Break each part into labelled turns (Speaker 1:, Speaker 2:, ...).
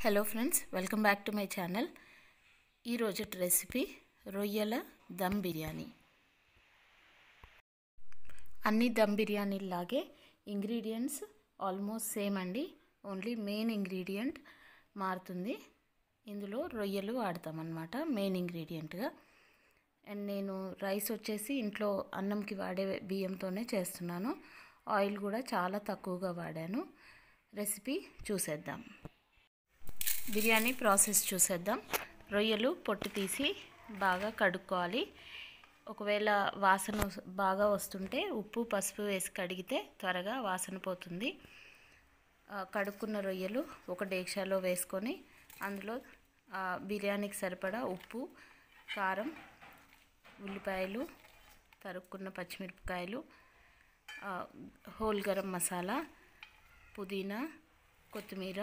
Speaker 1: hello friends welcome back to my channel ఈరోజు recipe రొయ్యల దమ్ బిర్యానీ అన్ని దమ్ బిర్యానీలాగే ఇంగ్రీడియంట్స్ ఆల్మోస్ట్ సేమ్ అండి ఓన్లీ మెయిన్ ఇంగ్రీడియంట్ మారుతుంది ఇందులో రొయ్యలు వాడతామన్నమాట మెయిన్ ఇంగ్రీడియంట్గా అండ్ నేను రైస్ వచ్చేసి ఇంట్లో అన్నంకి వాడే బియ్యంతోనే చేస్తున్నాను ఆయిల్ కూడా చాలా తక్కువగా వాడాను రెసిపీ చూసేద్దాం బిర్యానీ ప్రాసెస్ చూసేద్దాం రొయ్యలు పొట్టు తీసి బాగా కడుక్కోవాలి ఒకవేళ వాసన బాగా వస్తుంటే ఉప్పు పసుపు వేసి కడిగితే త్వరగా వాసన పోతుంది కడుక్కున్న రొయ్యలు ఒక డేక్షాలో వేసుకొని అందులో బిర్యానీకి సరిపడా ఉప్పు కారం ఉల్లిపాయలు తరుక్కున్న పచ్చిమిరపకాయలు హోల్ గరం మసాలా పుదీనా కొత్తిమీర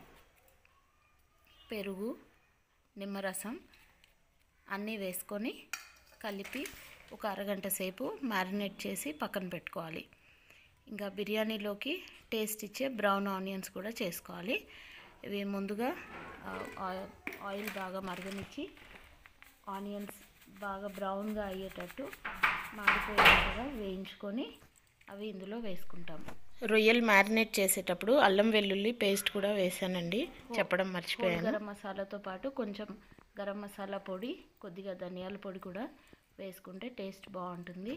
Speaker 1: పెరుగు నిమ్మరసం అన్నీ వేసుకొని కలిపి ఒక అరగంట సేపు మ్యారినేట్ చేసి పక్కన పెట్టుకోవాలి ఇంకా బిర్యానీలోకి టేస్ట్ ఇచ్చే బ్రౌన్ ఆనియన్స్ కూడా చేసుకోవాలి ఇవి ముందుగా ఆయిల్ బాగా మరగనిచ్చి ఆనియన్స్ బాగా బ్రౌన్గా అయ్యేటట్టు మాడిపోయేట్టుగా వేయించుకొని అవి ఇందులో వేసుకుంటాము రొయ్యలు మ్యారినేట్ చేసేటప్పుడు అల్లం వెల్లుల్లి పేస్ట్ కూడా వేసానండి చెప్పడం మర్చిపోయాను గరం మసాలాతో పాటు కొంచెం గరం మసాలా పొడి కొద్దిగా ధనియాల పొడి కూడా వేసుకుంటే టేస్ట్ బాగుంటుంది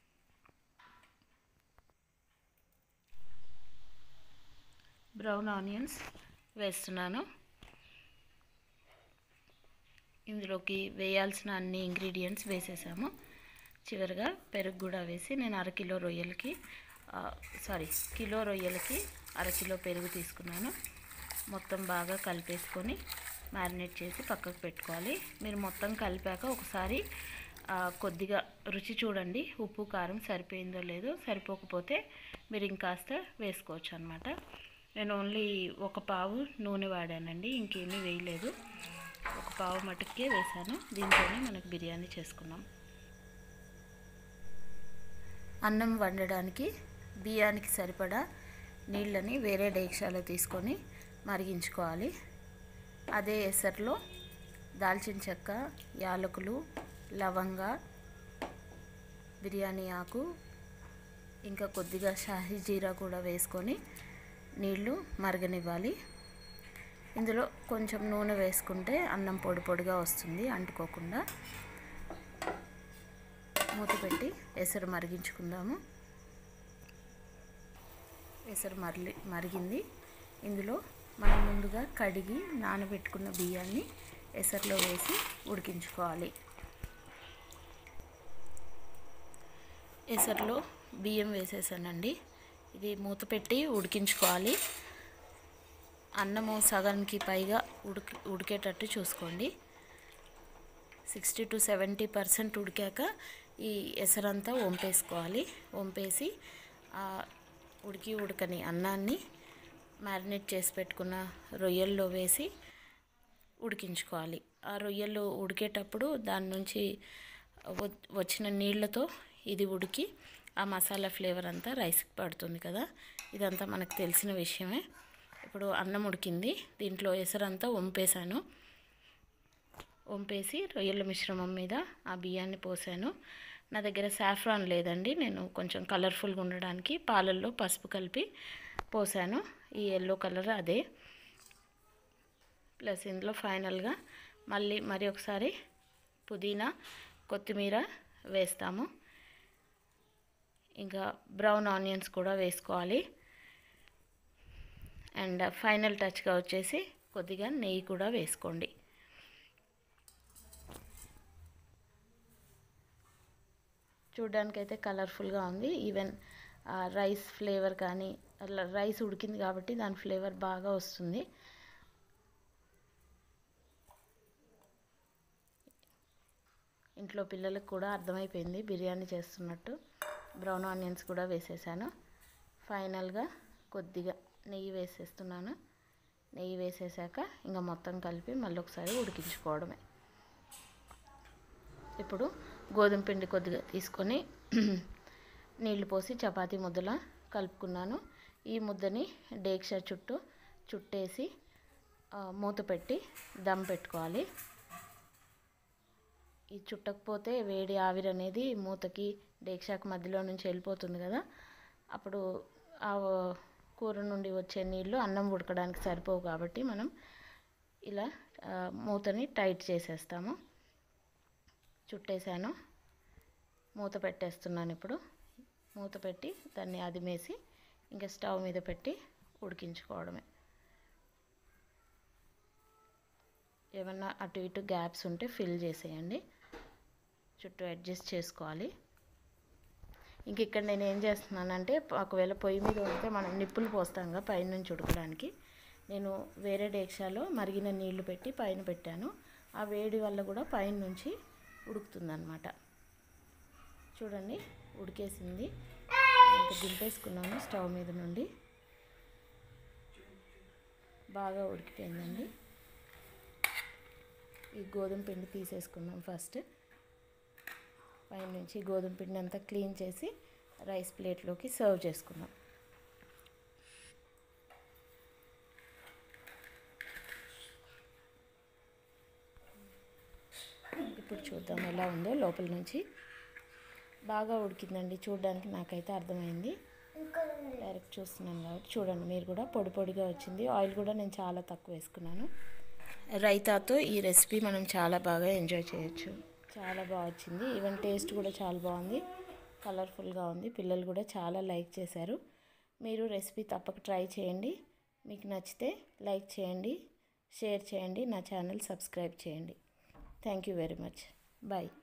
Speaker 1: బ్రౌన్ ఆనియన్స్ వేస్తున్నాను ఇందులోకి వేయాల్సిన అన్ని ఇంగ్రీడియంట్స్ వేసేసాము చివరిగా పెరుగు కూడా వేసి నేను అరకిలో రొయ్యలకి సారీ కిలో రొయ్యలకి అరకిలో పెరుగు తీసుకున్నాను మొత్తం బాగా కలిపేసుకొని మ్యారినేట్ చేసి పక్కకు పెట్టుకోవాలి మీరు మొత్తం కలిపాక ఒకసారి కొద్దిగా రుచి చూడండి ఉప్పు కారం సరిపోయిందో లేదో సరిపోకపోతే మీరు ఇంకాస్త వేసుకోవచ్చు అనమాట నేను ఓన్లీ ఒక పావు నూనె వాడానండి ఇంకేమీ వేయలేదు ఒక పావు మటుకే వేసాను దీంతోనే మనకు బిర్యానీ చేసుకున్నాం అన్నం వండడానికి బియ్యానికి సరిపడా నీళ్ళని వేరే డేక్షాలో తీసుకొని మరిగించుకోవాలి అదే ఎసర్లో దాల్చిన చెక్క యాలకులు లవంగ బిర్యానీ ఆకు ఇంకా కొద్దిగా షాహీ జీరా కూడా వేసుకొని నీళ్ళు మరగనివ్వాలి ఇందులో కొంచెం నూనె వేసుకుంటే అన్నం పొడి పొడిగా వస్తుంది అంటుకోకుండా మూత పెట్టి ఎసరు మరిగించుకుందాము ఎసరు మరలి మరిగింది ఇందులో మనం ముందుగా కడిగి నానబెట్టుకున్న బియ్యాన్ని ఎసరులో వేసి ఉడికించుకోవాలి ఎసరులో బియ్యం వేసేసానండి ఇది మూత పెట్టి ఉడికించుకోవాలి అన్నము సగానికి పైగా ఉడికి ఉడికేటట్టు చూసుకోండి సిక్స్టీ టు సెవెంటీ పర్సెంట్ ఉడికాక ఈ ఎసరంతా వంపేసుకోవాలి వంపేసి ఉడికి ఉడకని అన్నాన్ని మ్యారినేట్ చేసి పెట్టుకున్న రొయ్యల్లో వేసి ఉడికించుకోవాలి ఆ రొయ్యలు ఉడికేటప్పుడు దాని నుంచి వచ్చిన నీళ్ళతో ఇది ఉడికి ఆ మసాలా ఫ్లేవర్ అంతా రైస్కి పడుతుంది కదా ఇదంతా మనకు తెలిసిన విషయమే ఇప్పుడు అన్నం ఉడికింది దీంట్లో ఎసరంతా వంపేశాను వంపేసి రొయ్యల మిశ్రమం మీద ఆ బియ్యాన్ని పోసాను నా దగ్గర సాఫ్రాన్ లేదండి నేను కొంచెం కలర్ఫుల్గా ఉండడానికి పాలల్లో పసుపు కలిపి పోసాను ఈ ఎల్లో కలర్ అదే ప్లస్ ఇందులో ఫైనల్గా మళ్ళీ మరి ఒకసారి పుదీనా కొత్తిమీర వేస్తాము ఇంకా బ్రౌన్ ఆనియన్స్ కూడా వేసుకోవాలి అండ్ ఫైనల్ టచ్గా వచ్చేసి కొద్దిగా నెయ్యి కూడా వేసుకోండి చూడ్డానికైతే కలర్ఫుల్గా ఉంది ఈవెన్ రైస్ ఫ్లేవర్ కానీ అలా రైస్ ఉడికింది కాబట్టి దాని ఫ్లేవర్ బాగా వస్తుంది ఇంట్లో పిల్లలకు కూడా అర్థమైపోయింది బిర్యానీ చేస్తున్నట్టు బ్రౌన్ ఆనియన్స్ కూడా వేసేసాను ఫైనల్గా కొద్దిగా నెయ్యి వేసేస్తున్నాను నెయ్యి వేసేసాక ఇంకా మొత్తం కలిపి మళ్ళీ ఒకసారి ఉడికించుకోవడమే ఇప్పుడు గోధుమ పిండి కొద్దిగా తీసుకొని నీళ్లు పోసి చపాతీ ముద్దలా కలుపుకున్నాను ఈ ముద్దని డేక్షా చుట్టూ చుట్టేసి ఆ, మూత పెట్టి దమ్ పెట్టుకోవాలి ఈ చుట్టకపోతే వేడి ఆవిరి అనేది మూతకి డేక్షాకు మధ్యలో నుంచి వెళ్ళిపోతుంది కదా అప్పుడు ఆ కూర నుండి వచ్చే నీళ్ళు అన్నం ఉడకడానికి సరిపోవు కాబట్టి మనం ఇలా ఆ, మూతని టైట్ చేసేస్తాము చుట్టేసాను మూత పెట్టేస్తున్నాను ఇప్పుడు మూత పెట్టి దాన్ని అదిమేసి ఇంకా స్టవ్ మీద పెట్టి ఉడికించుకోవడమే ఏమన్నా అటు ఇటు గ్యాప్స్ ఉంటే ఫిల్ చేసేయండి చుట్టూ అడ్జస్ట్ చేసుకోవాలి ఇంక ఇక్కడ నేను ఏం చేస్తున్నానంటే ఒకవేళ పొయ్యి మీద ఉంటే మనం నిప్పులు పోస్తాం కదా పైన నుంచి ఉడకడానికి నేను వేరే డేక్షాలో మరిగిన నీళ్లు పెట్టి పైన పెట్టాను ఆ వేడి వల్ల కూడా పైన నుంచి ఉడుకుతుందన్నమాట చూడండి ఉడికేసింది ఇంకా దింపేసుకున్నాను స్టవ్ మీద నుండి బాగా ఉడికిపోయిందండి ఈ గోధుమ పిండి తీసేసుకున్నాం ఫస్ట్ పైన నుంచి గోధుమ పిండి అంతా క్లీన్ చేసి రైస్ ప్లేట్లోకి సర్వ్ చేసుకున్నాం ఇప్పుడు చూద్దాం ఎలా ఉందో లోపల నుంచి బాగా ఉడికిందండి చూడడానికి నాకైతే అర్థమైంది డైరెక్ట్ చూస్తున్నాను కాబట్టి చూడండి మీరు కూడా పొడి పొడిగా వచ్చింది ఆయిల్ కూడా నేను చాలా తక్కువ వేసుకున్నాను రైతాతో ఈ రెసిపీ మనం చాలా బాగా ఎంజాయ్ చేయొచ్చు చాలా బాగా వచ్చింది ఈవెన్ టేస్ట్ కూడా చాలా బాగుంది కలర్ఫుల్గా ఉంది పిల్లలు కూడా చాలా లైక్ చేశారు మీరు రెసిపీ తప్పక ట్రై చేయండి మీకు నచ్చితే లైక్ చేయండి షేర్ చేయండి నా ఛానల్ సబ్స్క్రైబ్ చేయండి thank you very much bye